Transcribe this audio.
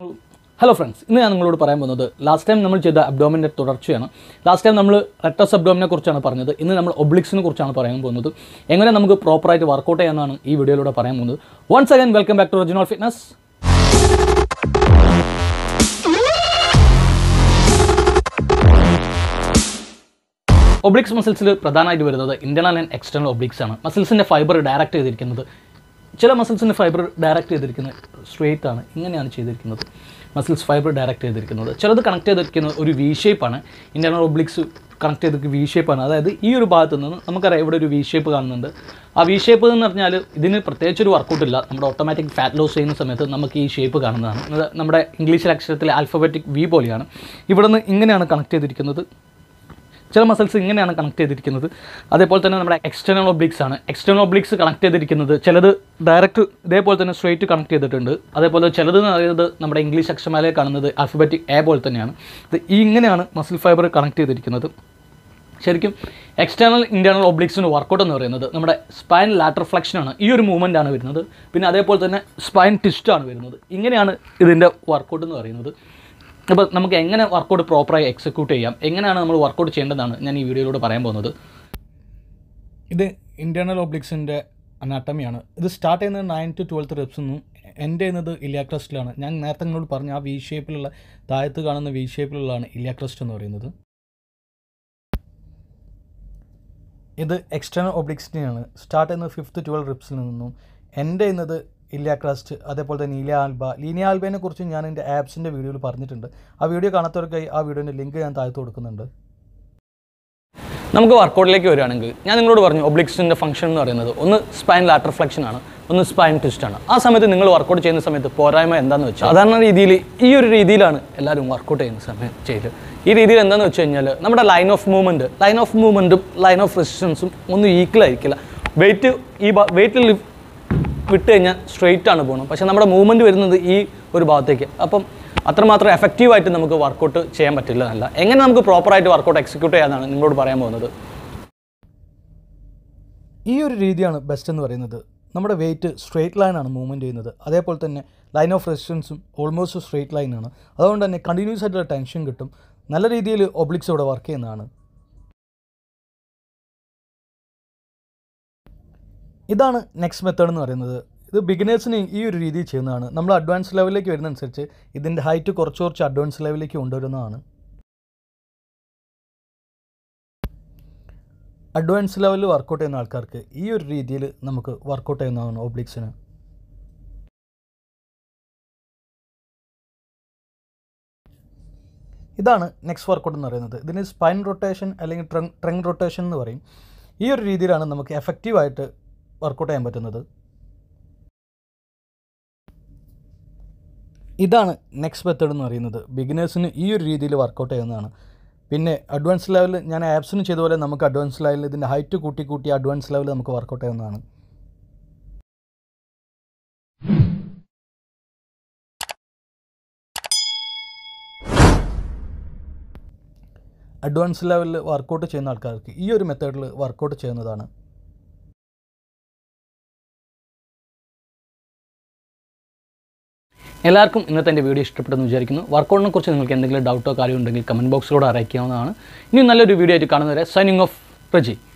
hello friends ഇന്ന് ഞാൻ നിങ്ങളോട് പറയാൻ പോകുന്നത് ലാസ്റ്റ് ടൈം നമ്മൾ ചെയ്ത അബ്ഡോമിൻ്റെ തുടർച്ചയാണ് ലാസ്റ്റ് ടൈം നമ്മൾ റെക്ടസ് അബ്ഡോമിനെ കുറിച്ചാണ് പറഞ്ഞത് ഇന്ന് നമ്മൾ ഒബ്ലിക്സിനെ കുറിച്ചാണ് പറയാൻ പോകുന്നത് എങ്ങനെ നമുക്ക് പ്രോപ്പറായിട്ട് വർക്കൗട്ട് ചെയ്യാമെന്നാണ് ഈ വീഡിയോയിലൂടെ പറയാൻ പോകുന്നത് once again welcome back to original fitness obliques മസിൽസിൽ പ്രധാനമായിട്ട് വരുന്നത് ഇന്റർണൽ ആൻഡ് എക്സ്റ്റേണൽ ഒബ്ലിക്സ് ആണ് മസിൽസിൻ്റെ ഫൈബർ ഡയറക്റ്റ് ചെയ്തിരിക്കുന്നത് ചില മസിൽസിൻ്റെ ഫൈബർ ഡയറക്റ്റ് ചെയ്തിരിക്കുന്നത് സ്ട്രെയിറ്റ് ആണ് ഇങ്ങനെയാണ് ചെയ്തിരിക്കുന്നത് മസിൽസ് ഫൈബർ ഡയറക്റ്റ് ചെയ്തിരിക്കുന്നത് ചിലത് കണക്ട് ചെയ്തിരിക്കുന്നത് ഒരു വി ഷേപ്പാണ് ഇന്റർണൽ ഒബ്ലിക്സ് കണക്ട് ചെയ്തിരിക്കുന്ന വി ഷേപ്പാണ് അതായത് ഈ ഒരു ഭാഗത്ത് നിന്ന് നമുക്കറിയാം ഇവിടെ ഒരു വി ഷേപ്പ് കാണുന്നുണ്ട് ആ വി ഷേപ്പ് എന്ന് പറഞ്ഞാൽ ഇതിന് പ്രത്യേകിച്ച് ഒരു വർക്കൗട്ട് ഇല്ല നമ്മുടെ ഓട്ടോമാറ്റിക് ഫാറ്റ് ലോസ് ചെയ്യുന്ന സമയത്ത് നമുക്ക് ഈ ഷേപ്പ് കാണുന്നതാണ് ഇത് നമ്മുടെ ഇംഗ്ലീഷിൽ അക്ഷരത്തിലെ ആൽഫബറ്റിക് വി പോലെയാണ് ഇവിടെ നിന്ന് ഇങ്ങനെയാണ് കണക്ട് ചെയ്തിരിക്കുന്നത് ചില മസിൽസ് ഇങ്ങനെയാണ് കണക്ട് ചെയ്തിരിക്കുന്നത് അതേപോലെ തന്നെ നമ്മുടെ എക്സ്റ്റേണൽ ഒബ്ലിക്സ് ആണ് എക്സ്റ്റേണൽ ഒബ്ലിക്സ് കണക്ട് ചെയ്തിരിക്കുന്നത് ചിലത് ഡയറക്റ്റ് ഇതേപോലെ തന്നെ സ്ട്രെയിറ്റ് കണക്ട് ചെയ്തിട്ടുണ്ട് അതേപോലെ ചിലത് എന്ന് പറയുന്നത് നമ്മുടെ ഇംഗ്ലീഷ് അക്ഷരമാലയെ കാണുന്നത് ആൽഫബറ്റിക് എ പോലെ തന്നെയാണ് ഇത് ഈ ഇങ്ങനെയാണ് മസിൽ ഫൈബർ കണക്ട് ചെയ്തിരിക്കുന്നത് ശരിക്കും എക്സ്റ്റേണൽ ഇൻറ്റേർണൽ ഒബ്ലിക്സിന് വർക്കൗട്ട് എന്ന് പറയുന്നത് നമ്മുടെ സ്പൈൻ ലാറ്റർ ഫ്ലെക്ഷൻ ആണ് ഈ ഒരു മൂവ്മെൻ്റ് ആണ് വരുന്നത് പിന്നെ അതേപോലെ തന്നെ സ്പൈൻ ട്വിസ്റ്റ് ആണ് വരുന്നത് ഇങ്ങനെയാണ് ഇതിൻ്റെ വർക്കൗട്ട് എന്ന് പറയുന്നത് അപ്പോൾ നമുക്ക് എങ്ങനെ വർക്കൗട്ട് പ്രോപ്പറായി എക്സിക്യൂട്ട് ചെയ്യാം എങ്ങനെയാണ് നമ്മൾ വർക്കൗട്ട് ചെയ്യേണ്ടതാണ് ഞാൻ ഈ വീഡിയോയിലൂടെ പറയാൻ പോകുന്നത് ഇത് ഇൻറ്റേർണൽ ഒബ്ലിക്സിൻ്റെ അനാട്ടമിയാണ് ഇത് സ്റ്റാർട്ട് ചെയ്യുന്നത് നയൻ ടു ട്വൽത്ത് റെപ്സ് നിന്നും എൻഡ് ചെയ്യുന്നത് ഇലിയ ക്രസ്റ്റിലാണ് ഞാൻ നേരത്തെ നിങ്ങളോട് പറഞ്ഞ ആ വി ഷേപ്പിലുള്ള താഴത്ത് കാണുന്ന വി ഷേപ്പിലുള്ളതാണ് ഇലിയ ക്രസ്റ്റ് എന്ന് പറയുന്നത് ഇത് എക്സ്റ്റേണൽ ഒബ്ലിക്സിനെയാണ് സ്റ്റാർട്ട് ചെയ്യുന്നത് ഫിഫ്ത്ത് ട്വൽവ് റിപ്സിൽ നിന്നും എൻഡ് ചെയ്യുന്നത് ഇലിയ ക്രസ്റ്റ് അതേപോലെ തന്നെ ഇലിയ ആൽബ ലീനിയ ആൽബയെ കുറിച്ച് ഞാൻ എൻ്റെ ആപ്സിൻ്റെ വീഡിയോയിൽ പറഞ്ഞിട്ടുണ്ട് ആ വീഡിയോ കാണാത്തവർക്കായി ആ വീഡിയോൻ്റെ ലിങ്ക് ഞാൻ താഴത്ത് കൊടുക്കുന്നുണ്ട് നമുക്ക് വർക്കൗട്ടിലേക്ക് വരികയാണെങ്കിൽ ഞാൻ നിങ്ങളോട് പറഞ്ഞു ഒബ്ലിക്സിൻ്റെ ഫംഗ്ഷൻ എന്ന് പറയുന്നത് ഒന്ന് സ്പൈൻ ലാറ്റർ ഫ്ലെക്ഷൻ ആണ് ഒന്ന് സ്പൈൻ ട്വിസ്റ്റ് ആണ് ആ സമയത്ത് നിങ്ങൾ വർക്കൗട്ട് ചെയ്യുന്ന സമയത്ത് പോരായ്മ എന്താണെന്ന് വെച്ചാൽ സാധാരണ രീതിയിൽ ഈ ഒരു രീതിയിലാണ് എല്ലാവരും വർക്കൗട്ട് ചെയ്യുന്ന സമയം ചെയ്ത് ഈ രീതിയിൽ എന്താണെന്ന് വെച്ച് കഴിഞ്ഞാൽ നമ്മുടെ line of movement line of മൂവ്മെൻറ്റും ലൈൻ ഓഫ് റെസിസ്റ്റൻസും ഒന്നും ഈക്വൽ ആയിരിക്കില്ല വെയിറ്റ് ഈ വെയിറ്റിൽ വിട്ട് കഴിഞ്ഞാൽ സ്ട്രെയിറ്റ് ആണ് പോകണം പക്ഷേ നമ്മുടെ മൂവ്മെൻറ്റ് വരുന്നത് ഈ ഒരു ഭാഗത്തേക്ക് അപ്പം അത്രമാത്രം എഫക്റ്റീവായിട്ട് നമുക്ക് വർക്കൗട്ട് ചെയ്യാൻ പറ്റില്ല എന്നല്ല എങ്ങനെ നമുക്ക് പ്രോപ്പറായിട്ട് വർക്കൗട്ട് എക്സിക്യൂട്ട് ചെയ്യാമെന്നാണ് നിങ്ങളോട് പറയാൻ പോകുന്നത് ഈ ഒരു രീതിയാണ് ബെസ്റ്റ് എന്ന് പറയുന്നത് നമ്മുടെ വെയിറ്റ് സ്ട്രെയിറ്റ് ലൈനാണ് മൂവ്മെൻറ്റ് ചെയ്യുന്നത് അതേപോലെ തന്നെ ലൈൻ ഓഫ് റെസിസ്റ്റൻസും ഓൾമോസ്റ്റ് സ്ട്രെയിറ്റ് ലൈനാണ് അതുകൊണ്ട് തന്നെ കണ്ടിന്യൂസ് ആയിട്ടുള്ള ടെൻഷൻ കിട്ടും നല്ല രീതിയിൽ ഒബ്ലിക്സ് ഇവിടെ വർക്ക് ചെയ്യുന്നതാണ് ഇതാണ് നെക്സ്റ്റ് മെത്തേഡ് എന്ന് പറയുന്നത് ഇത് ബിഗിനേഴ്സിന് ഈ ഒരു രീതിയിൽ ചെയ്യുന്നതാണ് നമ്മൾ അഡ്വാൻസ് ലെവലിലേക്ക് വരുന്നതനുസരിച്ച് ഇതിൻ്റെ ഹൈറ്റ് കുറച്ച് കുറച്ച് അഡ്വാൻസ് ലെവലിലേക്ക് കൊണ്ടുവരുന്നതാണ് അഡ്വാൻസ് ലെവലിൽ വർക്കൗട്ട് ചെയ്യുന്ന ആൾക്കാർക്ക് ഈ ഒരു രീതിയിൽ നമുക്ക് വർക്കൗട്ട് ചെയ്യുന്നതാണ് ഒബ്ലിക്സിന് ഇതാണ് നെക്സ്റ്റ് വർക്കൗട്ട് എന്ന് പറയുന്നത് ഇതിന് സ്പൈൻ റൊട്ടേഷൻ അല്ലെങ്കിൽ ട്രങ് ട്രങ് റൊട്ടേഷൻ എന്ന് പറയും ഈ ഒരു രീതിയിലാണ് നമുക്ക് എഫക്റ്റീവായിട്ട് വർക്കൗട്ട് ചെയ്യാൻ പറ്റുന്നത് ഇതാണ് നെക്സ്റ്റ് മെത്തേഡ് എന്ന് പറയുന്നത് ബിഗിനേഴ്സിന് ഈ ഒരു രീതിയിൽ വർക്കൗട്ട് ചെയ്യുന്നതാണ് പിന്നെ അഡ്വാൻസ് ലെവൽ ഞാൻ ആപ്സിന് ചെയ്ത പോലെ നമുക്ക് അഡ്വാൻസ് ലെവലിൽ ഇതിൻ്റെ ഹൈറ്റ് കൂട്ടി കൂട്ടി അഡ്വാൻസ് ലെവൽ നമുക്ക് വർക്കൗട്ട് ചെയ്യുന്നതാണ് അഡ്വാൻസ് ലെവലിൽ വർക്കൗട്ട് ചെയ്യുന്ന ആൾക്കാർക്ക് ഈ ഒരു മെത്തേഡിൽ വർക്കൗട്ട് ചെയ്യുന്നതാണ് എല്ലാവർക്കും ഇന്നത്തെ എൻ്റെ വീഡിയോ ഇഷ്ടപ്പെട്ടെന്ന് വിചാരിക്കുന്നു വർക്കൗട്ടിനെ കുറിച്ച് നിങ്ങൾക്ക് എന്തെങ്കിലും ഡൗട്ടോ കാര്യമോ ഉണ്ടെങ്കിൽ കമൻറ്റ് ബോക്സിലൂടെ അറിയിക്കാവുന്നതാണ് ഇനി നല്ലൊരു വീഡിയോ ആയിട്ട് കാണുന്നവരെ സൈനിങ് ഓഫ് പ്രജി